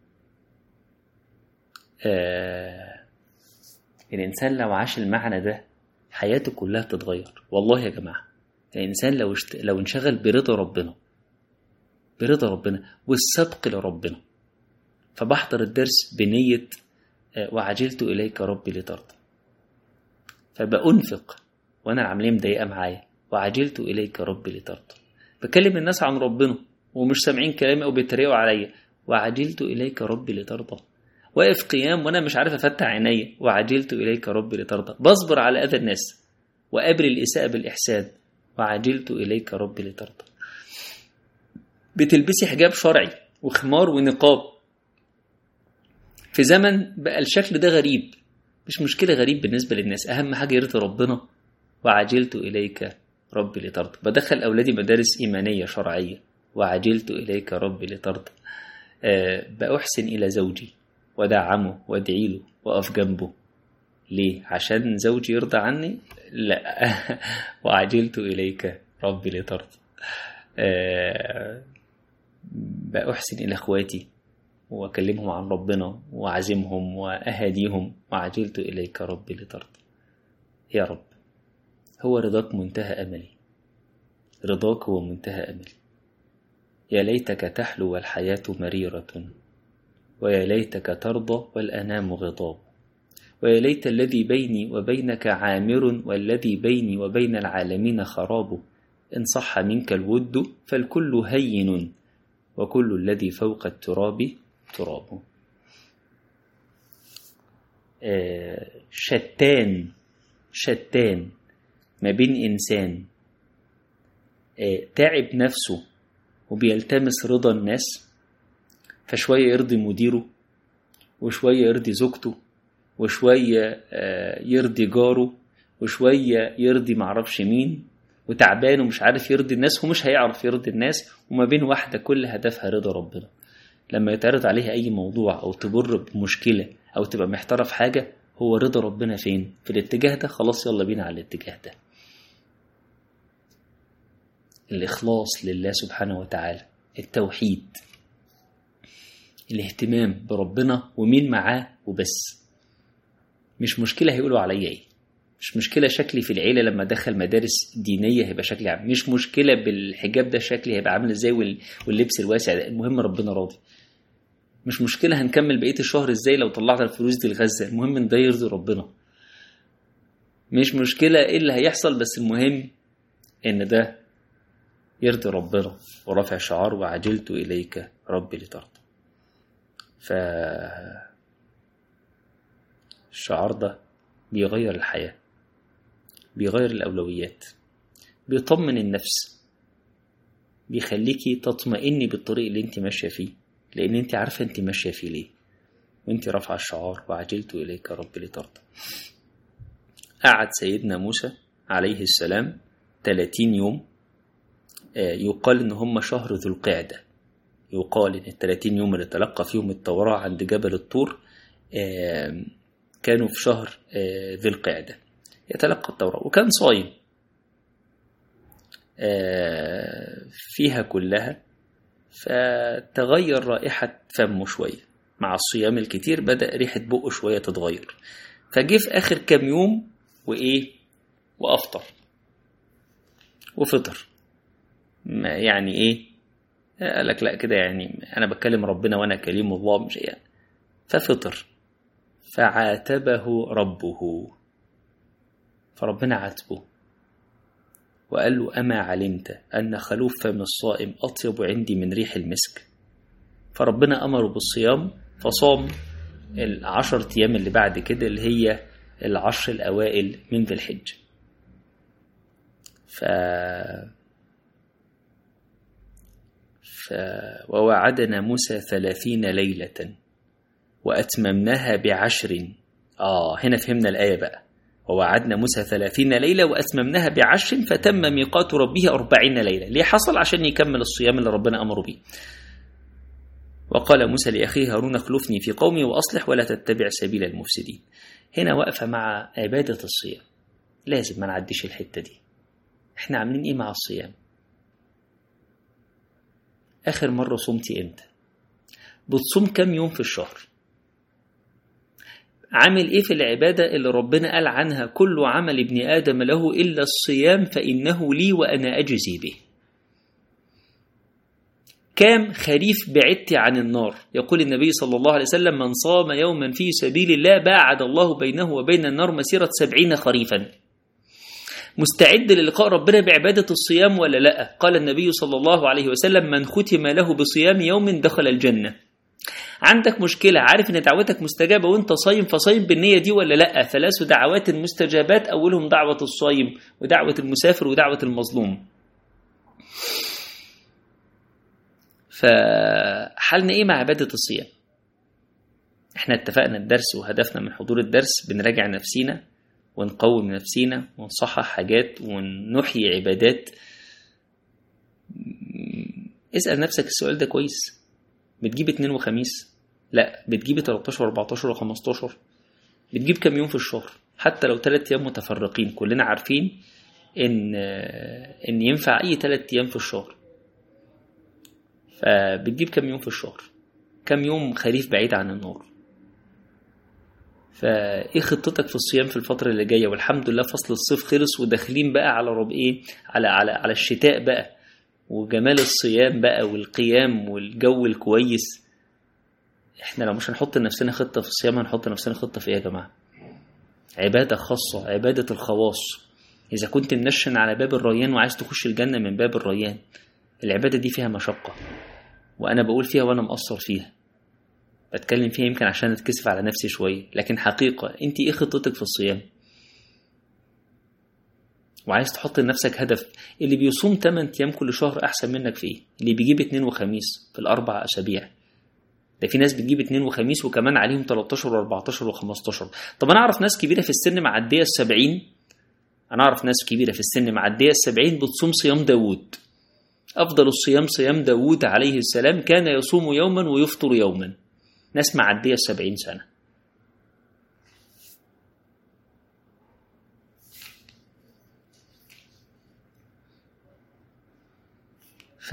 آه الإنسان لو عاش المعنى ده حياته كلها تتغير والله يا جماعة الإنسان لو اشت... لو انشغل برضا ربنا برضا ربنا والصدق لربنا فبحضر الدرس بنية آه وعجلت إليك ربي لترضى فبأنفق وأنا العملية مضايقة معايا وعجلت إليك ربي لترضى بكلم الناس عن ربنا ومش سامعين كلامي أو بيتريقوا عليا وعجلت إليك ربي لترضى واقف قيام وانا مش عارف افتح عيني وعجلت اليك ربي لترضى بصبر على اذى الناس وقابل الاساءه بالاحسان وعجلت اليك ربي لترضى بتلبسي حجاب شرعي وخمار ونقاب في زمن بقى الشكل ده غريب مش مشكله غريب بالنسبه للناس اهم حاجه يرضي ربنا وعجلت اليك ربي لترضى بدخل اولادي مدارس ايمانيه شرعيه وعجلت اليك ربي لترضى أه بأحسن إلى زوجي ودعمه وادعي له وأقف جنبه ليه؟ عشان زوجي يرضى عني؟ لا وعجلت إليك ربي لترضى أه بأحسن إلى إخواتي وأكلمهم عن ربنا وأعزمهم وأهديهم وعجلت إليك ربي لترضى يا رب هو رضاك منتهى أملي رضاك هو منتهى أملي يا ليتك تحلو والحياة مريرة ويا ليتك ترضى والأنام غضاب ويا ليت الذي بيني وبينك عامر والذي بيني وبين العالمين خراب إن صح منك الود فالكل هين وكل الذي فوق التراب تراب آه شتان شتان ما بين إنسان آه تعب نفسه وبيلتمس رضا الناس فشوية يرضي مديره وشوية يرضي زوجته وشوية آه، يرضي جاره وشوية يرضي معرفش مين وتعبان ومش عارف يرضي الناس ومش هيعرف يرضي الناس وما بين واحدة كل هدفها رضا ربنا لما يتعرض عليها أي موضوع أو تمر بمشكلة أو تبقى محتارة في حاجة هو رضا ربنا فين في الاتجاه ده خلاص يلا بينا على الاتجاه ده الإخلاص لله سبحانه وتعالى التوحيد الاهتمام بربنا ومين معاه وبس مش مشكلة هيقولوا عليا ايه مش مشكلة شكلي في العيلة لما أدخل مدارس دينية هيبقى شكلي عامل مش مشكلة بالحجاب ده شكلي هيبقى عامل ازاي وال- واللبس الواسع ده المهم ربنا راضي مش مشكلة هنكمل بقية الشهر ازاي لو طلعنا الفلوس دي لغزة المهم ان ده يرضي ربنا مش مشكلة ايه اللي هيحصل بس المهم ان ده يرضي ربنا ورفع شعار وعجلت إليك ربي لترضى ف الشعار ده بيغير الحياة بيغير الأولويات بيطمن النفس بيخليكي تطمئني بالطريق اللي انت ماشية فيه لأن انت عارفة انت ماشية فيه ليه وانت رافعة الشعار وعجلت إليك ربي لترضى قعد سيدنا موسى عليه السلام 30 يوم آه، يقال ان هم شهر ذو القعده يقال ان ال 30 يوم اللي تلقى فيهم التوراه عند جبل الطور آه، كانوا في شهر آه، ذي القعده يتلقى التوراه وكان صايم آه، فيها كلها فتغير رائحة فمه شوية مع الصيام الكتير بدأ ريحة بقه شوية تتغير فجه في آخر كام يوم وإيه وأفطر وفطر ما يعني ايه قال لك لا كده يعني انا بكلم ربنا وانا كليم الله مش يعني ففطر فعاتبه ربه فربنا عاتبه وقال له أما علمت أن خلوف فم الصائم أطيب عندي من ريح المسك فربنا أمره بالصيام فصام العشر أيام اللي بعد كده اللي هي العشر الأوائل من ذي الحجة ف... ف... ووعدنا موسى ثلاثين ليلة وأتممناها بعشر آه هنا فهمنا الآية بقى ووعدنا موسى ثلاثين ليلة وأتممناها بعشر فتم ميقات ربه أربعين ليلة ليه حصل عشان يكمل الصيام اللي ربنا أمره به وقال موسى لأخيه هارون اخلفني في قومي وأصلح ولا تتبع سبيل المفسدين هنا واقفة مع عبادة الصيام لازم ما نعديش الحتة دي احنا عاملين ايه مع الصيام آخر مرة صمتي امتى بتصوم كم يوم في الشهر عامل ايه في العبادة اللي ربنا قال عنها كل عمل ابن آدم له إلا الصيام فإنه لي وأنا أجزي به كام خريف بعدت عن النار يقول النبي صلى الله عليه وسلم من صام يوما في سبيل الله باعد الله بينه وبين النار مسيرة سبعين خريفا مستعد للقاء ربنا بعبادة الصيام ولا لا قال النبي صلى الله عليه وسلم من ختم له بصيام يوم دخل الجنة عندك مشكلة عارف ان دعوتك مستجابة وانت صايم فصايم بالنية دي ولا لا ثلاث دعوات مستجابات اولهم دعوة الصايم ودعوة المسافر ودعوة المظلوم فحالنا ايه مع عبادة الصيام احنا اتفقنا الدرس وهدفنا من حضور الدرس بنراجع نفسينا ونقوم نفسينا ونصحح حاجات ونحيي عبادات اسأل نفسك السؤال ده كويس بتجيب اتنين وخميس لا بتجيب 13 و14 و15 بتجيب كام يوم في الشهر حتى لو ثلاث ايام متفرقين كلنا عارفين ان ان ينفع اي ثلاث ايام في الشهر فبتجيب كام يوم في الشهر كام يوم خريف بعيد عن النور فايه خطتك في الصيام في الفتره اللي جايه والحمد لله فصل الصيف خلص وداخلين بقى على رب ايه على على على الشتاء بقى وجمال الصيام بقى والقيام والجو الكويس احنا لو مش هنحط لنفسنا خطه في الصيام هنحط لنفسنا خطه في ايه يا جماعه عباده خاصه عباده الخواص اذا كنت منشن على باب الريان وعايز تخش الجنه من باب الريان العباده دي فيها مشقه وانا بقول فيها وانا مقصر فيها بتكلم فيها يمكن عشان اتكسف على نفسي شويه لكن حقيقه انت ايه خطتك في الصيام وعايز تحط لنفسك هدف اللي بيصوم 8 ايام كل شهر احسن منك في ايه اللي بيجيب اتنين وخميس في الاربع اسابيع ده في ناس بتجيب اتنين وخميس وكمان عليهم 13 و14 و15 طب انا اعرف ناس كبيره في السن معديه ال 70 انا اعرف ناس كبيره في السن معديه ال 70 بتصوم صيام داوود افضل الصيام صيام داوود عليه السلام كان يصوم يوما ويفطر يوما ناس معديه ال 70 سنه ف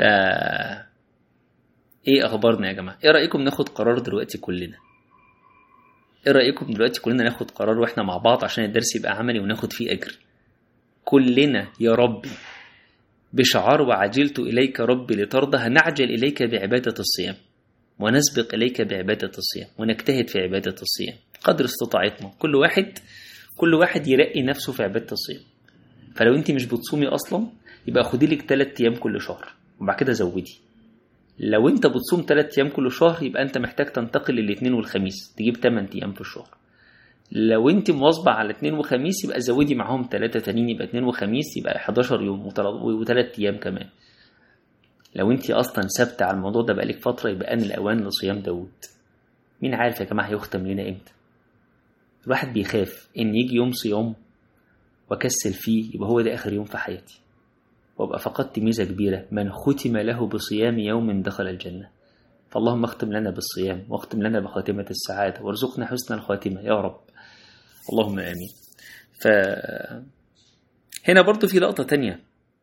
ايه اخبارنا يا جماعه ايه رايكم ناخد قرار دلوقتي كلنا ايه رايكم دلوقتي كلنا ناخد قرار واحنا مع بعض عشان الدرس يبقى عملي وناخد فيه اجر كلنا يا ربي بشعار وعجلت اليك ربي لترضى هنعجل اليك بعباده الصيام ونسبق اليك بعباده الصيام ونجتهد في عباده الصيام قدر استطاعتنا كل واحد كل واحد يرقي نفسه في عباده الصيام فلو انت مش بتصومي اصلا يبقى خدي لك 3 ايام كل شهر وبعد كده زودي لو انت بتصوم 3 ايام كل شهر يبقى انت محتاج تنتقل للاثنين والخميس تجيب 8 ايام في الشهر لو انت مواظبة على اثنين وخميس يبقى زودي معاهم ثلاثة تانيين يبقى اثنين وخميس يبقى 11 يوم وثلاث ايام كمان لو انت اصلا ثابتة على الموضوع ده بقالك فترة يبقى ان الاوان لصيام داوود مين عارف يا جماعة هيختم لنا امتى الواحد بيخاف ان يجي يوم صيام واكسل فيه يبقى هو ده اخر يوم في حياتي وابقى فقدت ميزة كبيرة من ختم له بصيام يوم دخل الجنة فاللهم اختم لنا بالصيام واختم لنا بخاتمة السعادة وارزقنا حسن الخاتمة يا رب اللهم آمين ف هنا برضو في لقطة تانية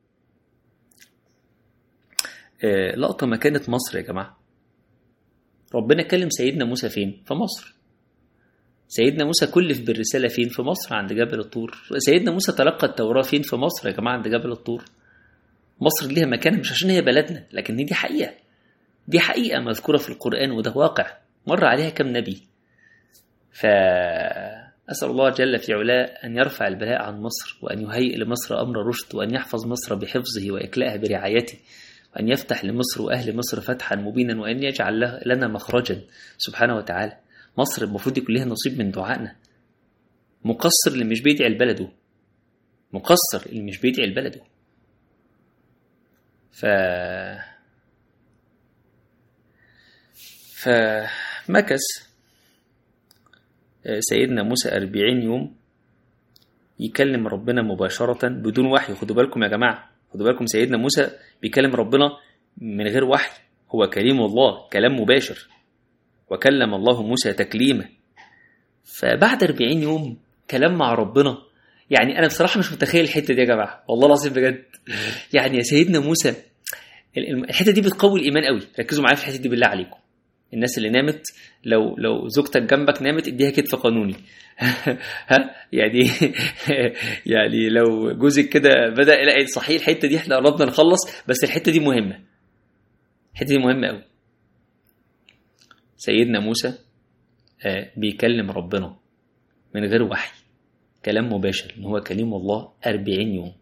آه، لقطة مكانة مصر يا جماعة ربنا كلم سيدنا موسى فين؟ في مصر سيدنا موسى كلف بالرسالة فين؟ في مصر عند جبل الطور سيدنا موسى تلقى التوراة فين؟ في مصر يا جماعة عند جبل الطور مصر ليها مكانة مش عشان هي بلدنا لكن دي حقيقة دي حقيقة مذكورة في القرآن وده واقع مر عليها كم نبي فأسأل الله جل في علاه أن يرفع البلاء عن مصر وأن يهيئ لمصر أمر رشد وأن يحفظ مصر بحفظه وإكلائها برعايته وأن يفتح لمصر وأهل مصر فتحا مبينا وأن يجعل لنا مخرجا سبحانه وتعالى مصر المفروض يكون لها نصيب من دعائنا مقصر اللي مش بيدعي لبلده مقصر اللي مش بيدعي لبلده ف فمكث سيدنا موسى أربعين يوم يكلم ربنا مباشرة بدون وحي خدوا بالكم يا جماعة خدوا بالكم سيدنا موسى بيكلم ربنا من غير وحي هو كريم الله كلام مباشر وكلم الله موسى تكليما فبعد أربعين يوم كلام مع ربنا يعني أنا بصراحة مش متخيل الحتة دي يا جماعة والله العظيم بجد يعني يا سيدنا موسى الحتة دي بتقوي الإيمان قوي ركزوا معايا في الحتة دي بالله عليكم الناس اللي نامت لو لو زوجتك جنبك نامت اديها كتف قانوني ها يعني يعني لو جوزك كده بدا يلاقي صحيح الحته دي احنا قربنا نخلص بس الحته دي مهمه الحته دي مهمه قوي سيدنا موسى بيكلم ربنا من غير وحي كلام مباشر ان هو كليم الله أربعين يوم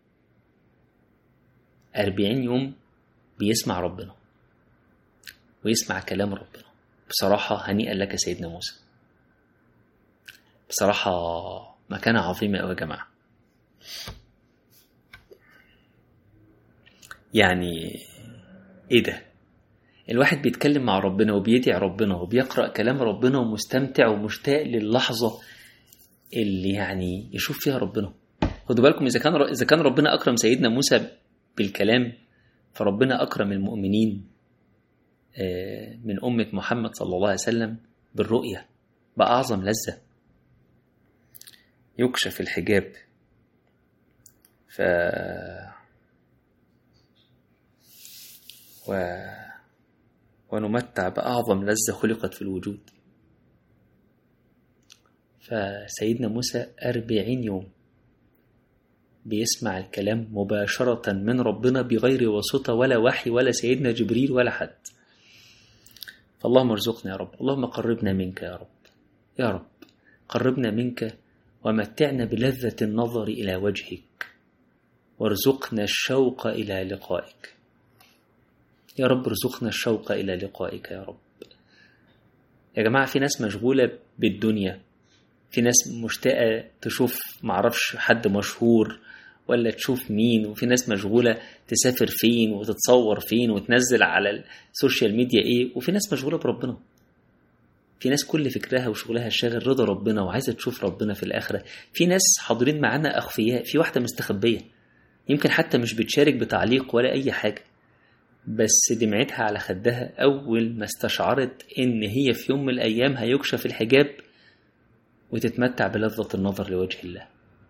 أربعين يوم بيسمع ربنا ويسمع كلام ربنا بصراحة هنيئا لك سيدنا موسى بصراحة مكانة عظيمة أوي يا جماعة يعني إيه ده الواحد بيتكلم مع ربنا وبيدعي ربنا وبيقرأ كلام ربنا ومستمتع ومشتاق للحظة اللي يعني يشوف فيها ربنا خدوا بالكم إذا كان إذا كان ربنا أكرم سيدنا موسى بالكلام فربنا أكرم المؤمنين من أمة محمد صلى الله عليه وسلم بالرؤية بأعظم لذة يكشف الحجاب ف و... ونمتع بأعظم لذة خلقت في الوجود فسيدنا موسى أربعين يوم بيسمع الكلام مباشرة من ربنا بغير واسطة ولا وحي ولا سيدنا جبريل ولا حد فاللهم ارزقنا يا رب اللهم قربنا منك يا رب يا رب قربنا منك ومتعنا بلذة النظر إلى وجهك وارزقنا الشوق إلى لقائك يا رب ارزقنا الشوق إلى لقائك يا رب يا جماعة في ناس مشغولة بالدنيا في ناس مشتاقة تشوف معرفش حد مشهور ولا تشوف مين وفي ناس مشغولة تسافر فين وتتصور فين وتنزل على السوشيال ميديا ايه وفي ناس مشغولة بربنا في ناس كل فكرها وشغلها الشاغل رضا ربنا وعايزة تشوف ربنا في الآخرة في ناس حاضرين معانا أخفياء في واحدة مستخبية يمكن حتى مش بتشارك بتعليق ولا أي حاجة بس دمعتها على خدها أول ما استشعرت إن هي في يوم من الأيام هيكشف الحجاب وتتمتع بلذة النظر لوجه الله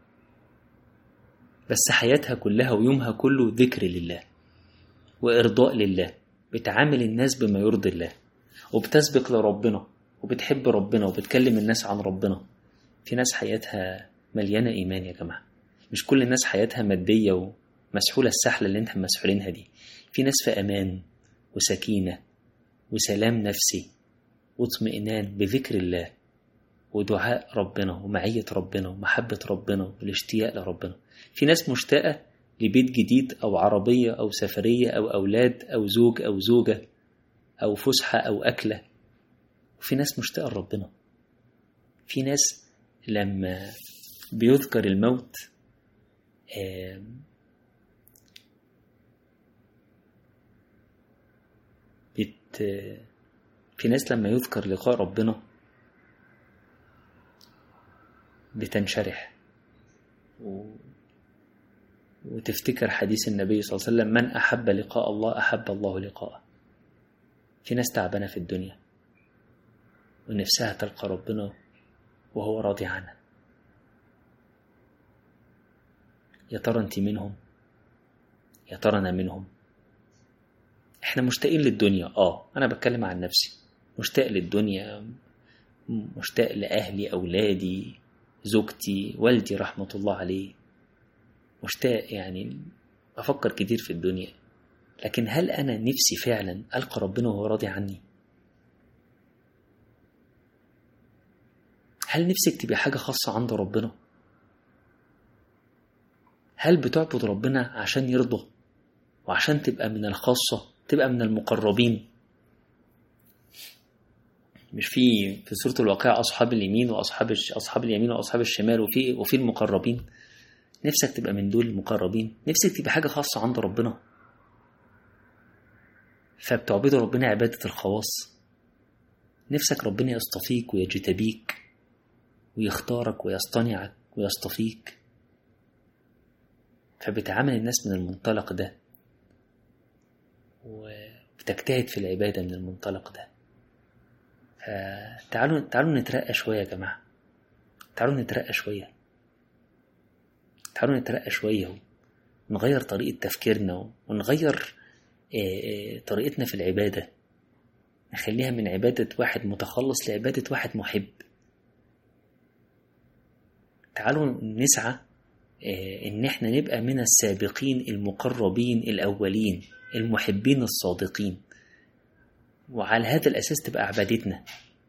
بس حياتها كلها ويومها كله ذكر لله وإرضاء لله بتعامل الناس بما يرضي الله وبتسبق لربنا وبتحب ربنا وبتكلم الناس عن ربنا في ناس حياتها مليانة إيمان يا جماعة مش كل الناس حياتها مادية ومسحولة السحلة اللي انت مسحولينها دي في ناس في أمان وسكينة وسلام نفسي واطمئنان بذكر الله ودعاء ربنا ومعية ربنا ومحبة ربنا والاشتياق لربنا في ناس مشتاقة لبيت جديد أو عربية أو سفرية أو أولاد أو زوج أو زوجة أو فسحة أو أكلة وفي ناس مشتاقة لربنا في ناس لما بيذكر الموت بت في ناس لما يذكر لقاء ربنا بتنشرح و... وتفتكر حديث النبي صلى الله عليه وسلم من أحب لقاء الله أحب الله لقاءه في ناس تعبانة في الدنيا ونفسها تلقى ربنا وهو راضي عنها يا ترى انت منهم يا ترى انا منهم احنا مشتاقين للدنيا اه انا بتكلم عن نفسي مشتاق للدنيا مشتاق لاهلي اولادي زوجتي والدي رحمه الله عليه مشتاق يعني افكر كتير في الدنيا لكن هل انا نفسي فعلا القى ربنا وهو راضي عني هل نفسك تبقى حاجه خاصه عند ربنا هل بتعبد ربنا عشان يرضى وعشان تبقى من الخاصة تبقى من المقربين مش في في سورة الواقعة أصحاب اليمين وأصحاب أصحاب اليمين وأصحاب الشمال وفي وفي المقربين نفسك تبقى من دول المقربين نفسك تبقى حاجة خاصة عند ربنا فبتعبد ربنا عبادة الخواص نفسك ربنا يصطفيك ويجتبيك ويختارك ويصطنعك ويصطفيك فبتعامل الناس من المنطلق ده وبتجتهد في العبادة من المنطلق ده فتعالوا تعالوا نترقى شوية يا جماعة تعالوا نترقى شوية تعالوا نترقى شوية ونغير طريقة تفكيرنا ونغير طريقتنا في العبادة نخليها من عبادة واحد متخلص لعبادة واحد محب تعالوا نسعى ان احنا نبقى من السابقين المقربين الاولين المحبين الصادقين وعلى هذا الاساس تبقى عبادتنا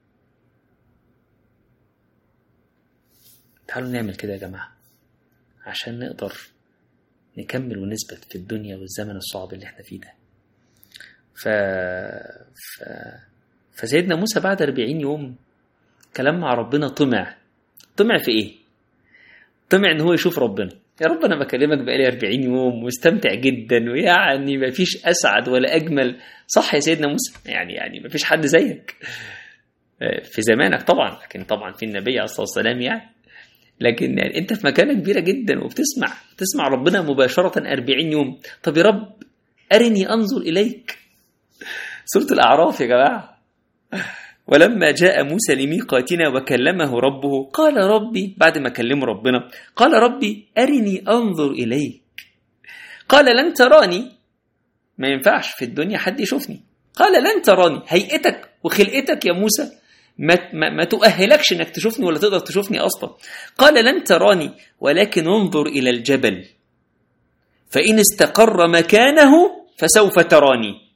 تعالوا نعمل كده يا جماعه عشان نقدر نكمل ونثبت في الدنيا والزمن الصعب اللي احنا فيه ده ف... ف... فسيدنا موسى بعد 40 يوم كلام مع ربنا طمع طمع في ايه طمع ان هو يشوف ربنا يا رب انا بكلمك بقالي 40 يوم ومستمتع جدا ويعني ما فيش اسعد ولا اجمل صح يا سيدنا موسى يعني يعني ما فيش حد زيك في زمانك طبعا لكن طبعا في النبي عليه الصلاه والسلام يعني لكن يعني انت في مكانه كبيره جدا وبتسمع بتسمع ربنا مباشره 40 يوم طب يا رب ارني انظر اليك سوره الاعراف يا جماعه ولما جاء موسى لميقاتنا وكلمه ربه قال ربي بعد ما كلمه ربنا قال ربي أرني أنظر إليك قال لن تراني ما ينفعش في الدنيا حد يشوفني قال لن تراني هيئتك وخلقتك يا موسى ما, ما, ما تؤهلكش انك تشوفني ولا تقدر تشوفني اصلا قال لن تراني ولكن انظر الى الجبل فان استقر مكانه فسوف تراني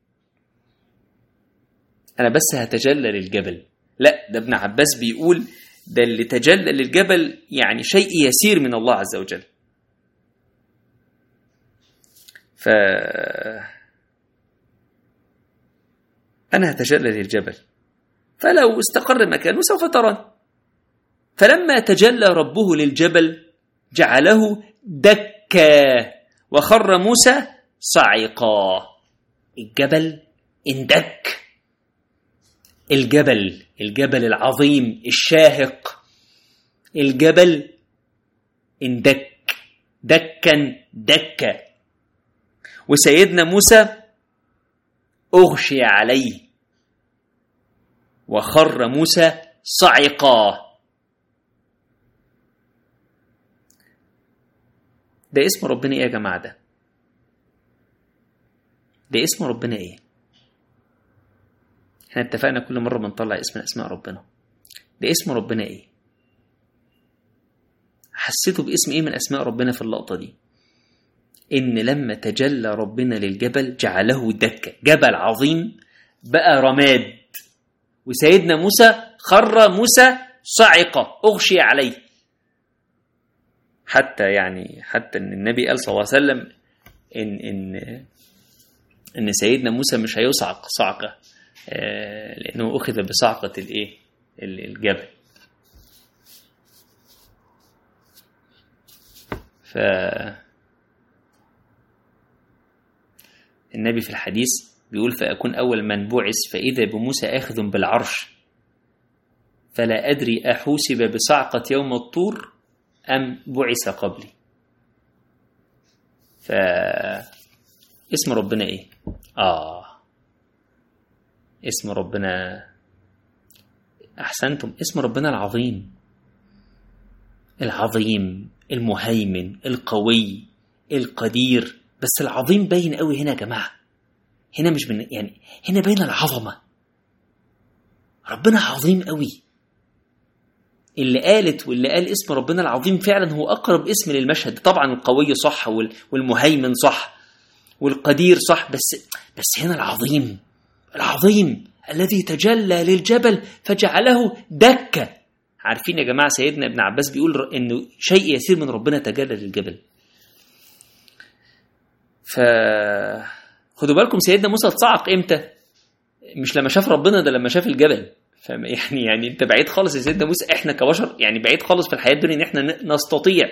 أنا بس هتجلى للجبل لا ده ابن عباس بيقول ده اللي تجلى للجبل يعني شيء يسير من الله عز وجل ف أنا هتجلى للجبل فلو استقر مكانه سوف تراني فلما تجلى ربه للجبل جعله دكا وخر موسى صعقا الجبل اندك الجبل الجبل العظيم الشاهق الجبل اندك دكا دكا وسيدنا موسى أغشي عليه وخر موسى صعقا ده اسم ربنا ايه يا جماعة ده ده اسم ربنا ايه احنا اتفقنا كل مرة بنطلع اسم من اسماء ربنا ده اسم ربنا ايه حسيته باسم ايه من اسماء ربنا في اللقطة دي ان لما تجلى ربنا للجبل جعله دكة جبل عظيم بقى رماد وسيدنا موسى خر موسى صعق اغشي عليه حتى يعني حتى ان النبي قال صلى الله عليه وسلم ان ان ان سيدنا موسى مش هيصعق صعقه آه، لانه اخذ بصعقه الايه ال- الجبل ف النبي في الحديث بيقول فأكون أول من بعث فإذا بموسى آخذ بالعرش فلا أدري أحوسب بصعقة يوم الطور أم بعث قبلي ف اسم ربنا إيه؟ آه اسم ربنا أحسنتم اسم ربنا العظيم العظيم المهيمن القوي القدير بس العظيم باين قوي هنا يا جماعة هنا مش من يعني هنا باين العظمة ربنا عظيم قوي اللي قالت واللي قال اسم ربنا العظيم فعلا هو أقرب اسم للمشهد طبعا القوي صح وال- والمهيمن صح والقدير صح بس بس هنا العظيم العظيم الذي تجلى للجبل فجعله دكة عارفين يا جماعة سيدنا ابن عباس بيقول ر- إنه شيء يسير من ربنا تجلى للجبل ف خدوا بالكم سيدنا موسى اتصعق امتى؟ مش لما شاف ربنا ده لما شاف الجبل فاهم يعني يعني انت بعيد خالص يا سيدنا موسى احنا كبشر يعني بعيد خالص في الحياه الدنيا ان احنا ن- نستطيع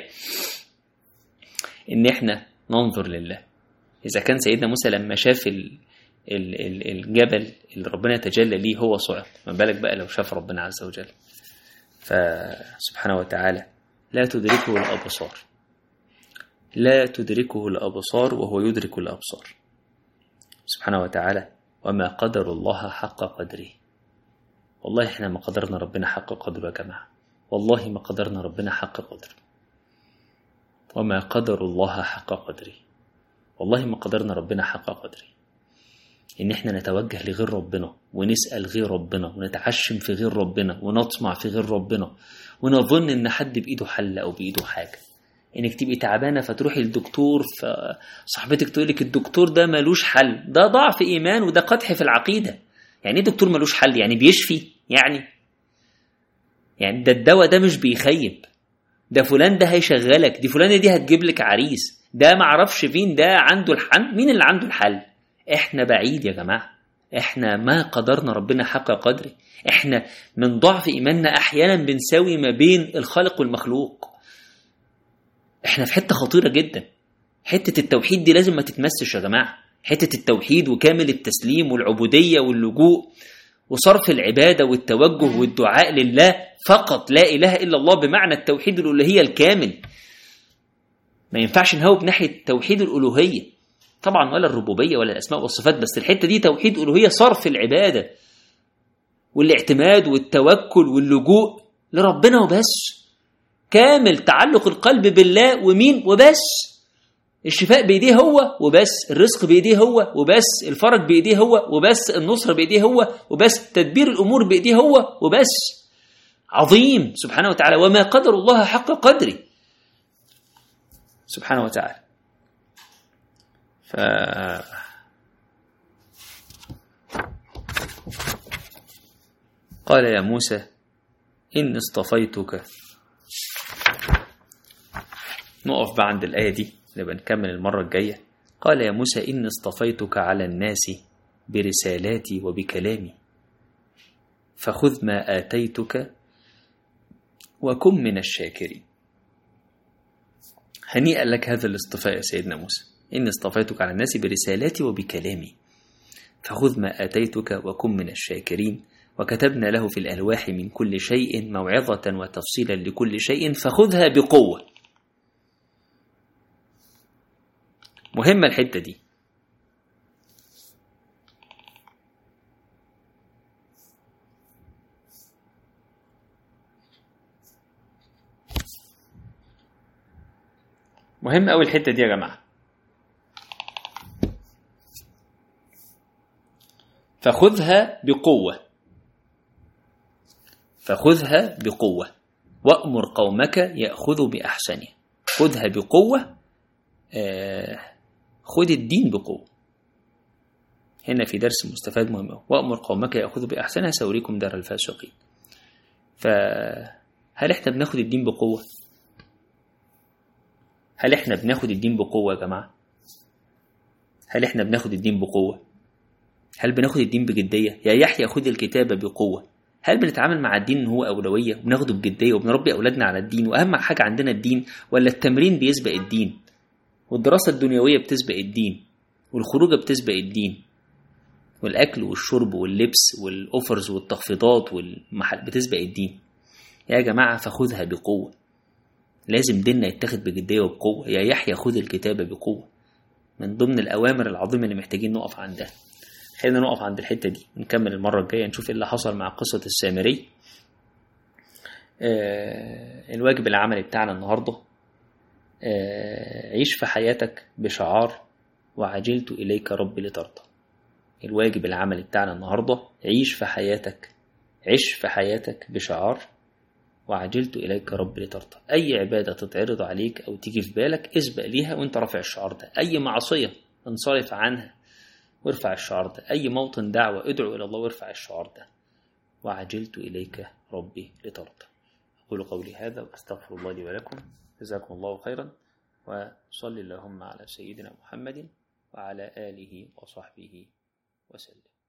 ان احنا ننظر لله اذا كان سيدنا موسى لما شاف ال ال ال الجبل اللي ربنا تجلى ليه هو صعق ما بالك بقى لو شاف ربنا عز وجل فسبحانه وتعالى لا تدركه الابصار لا تدركه الابصار وهو يدرك الابصار سبحانه وتعالى وما قدر الله حق قدره والله احنا ما قدرنا ربنا حق قدره يا جماعه والله ما قدرنا ربنا حق قدره وما قدر الله حق قدره والله ما قدرنا ربنا حق قدره ان احنا نتوجه لغير ربنا ونسال غير ربنا ونتعشم في غير ربنا ونطمع في غير ربنا ونظن ان حد بايده حل او بايده حاجه انك تبقي تعبانه فتروحي للدكتور فصاحبتك تقول لك الدكتور ده ملوش حل ده ضعف ايمان وده قدح في العقيده يعني ايه دكتور ملوش حل يعني بيشفي يعني يعني ده الدواء ده مش بيخيب ده فلان ده هيشغلك دي فلانه دي هتجيب لك عريس ده معرفش فين ده عنده الحل مين اللي عنده الحل احنا بعيد يا جماعه احنا ما قدرنا ربنا حق قدره احنا من ضعف ايماننا احيانا بنساوي ما بين الخالق والمخلوق احنا في حته خطيره جدا حته التوحيد دي لازم ما تتمسش يا جماعه حته التوحيد وكامل التسليم والعبوديه واللجوء وصرف العباده والتوجه والدعاء لله فقط لا اله الا الله بمعنى التوحيد الالوهيه الكامل ما ينفعش نهوب ناحيه توحيد الالوهيه طبعا ولا الربوبيه ولا الاسماء والصفات بس الحته دي توحيد الوهيه صرف العباده والاعتماد والتوكل واللجوء لربنا وبس كامل تعلق القلب بالله ومين وبس الشفاء بايديه هو وبس الرزق بايديه هو وبس الفرج بايديه هو وبس النصر بايديه هو وبس تدبير الامور بايديه هو وبس عظيم سبحانه وتعالى وما قدر الله حق قدره سبحانه وتعالى ف قال يا موسى إن اصطفيتك نقف بقى عند الآية دي نبقى نكمل المرة الجاية قال يا موسى إن اصطفيتك على الناس برسالاتي وبكلامي فخذ ما آتيتك وكن من الشاكرين هنيئا لك هذا الاصطفاء يا سيدنا موسى إني اصطفيتك على الناس برسالاتي وبكلامي فخذ ما آتيتك وكن من الشاكرين وكتبنا له في الألواح من كل شيء موعظة وتفصيلا لكل شيء فخذها بقوة مهمة الحتة دي مهم أوي الحتة دي يا جماعة فخذها بقوة فخذها بقوة وأمر قومك يأخذوا بأحسنه خذها بقوة آه خذ الدين بقوة هنا في درس مستفاد مهم أوي. وأمر قومك يأخذوا بأحسنها سأريكم دار الفاسقين فهل احنا بناخد الدين بقوة؟ هل احنا بناخد الدين بقوة يا جماعة؟ هل احنا بناخد الدين بقوة؟ هل بناخد الدين بجدية؟ يا يحيى خذ الكتاب بقوة هل بنتعامل مع الدين ان هو أولوية وبناخده بجدية وبنربي أولادنا على الدين وأهم حاجة عندنا الدين ولا التمرين بيسبق الدين والدراسة الدنيوية بتسبق الدين والخروجة بتسبق الدين والأكل والشرب واللبس والأوفرز والتخفيضات والمحل بتسبق الدين يا جماعة فخذها بقوة لازم ديننا يتاخد بجدية وبقوة يا يحيى خذ الكتاب بقوة من ضمن الأوامر العظيمة اللي محتاجين نقف عندها خلينا نقف عند الحتة دي نكمل المرة الجاية نشوف ايه اللي حصل مع قصة السامري آه الواجب العملي بتاعنا النهاردة آه عيش في حياتك بشعار وعجلت إليك ربي لترضى الواجب العملي بتاعنا النهاردة عيش في حياتك عيش في حياتك بشعار وعجلت إليك ربي لترضى أي عبادة تتعرض عليك أو تيجي في بالك اسبق ليها وانت رافع الشعار ده أي معصية انصرف عنها وارفع الشعار ده أي موطن دعوة ادعو إلى الله وارفع الشعار ده وعجلت إليك ربي لترضى أقول قولي هذا وأستغفر الله لي ولكم جزاكم الله خيرا وصل اللهم على سيدنا محمد وعلى آله وصحبه وسلم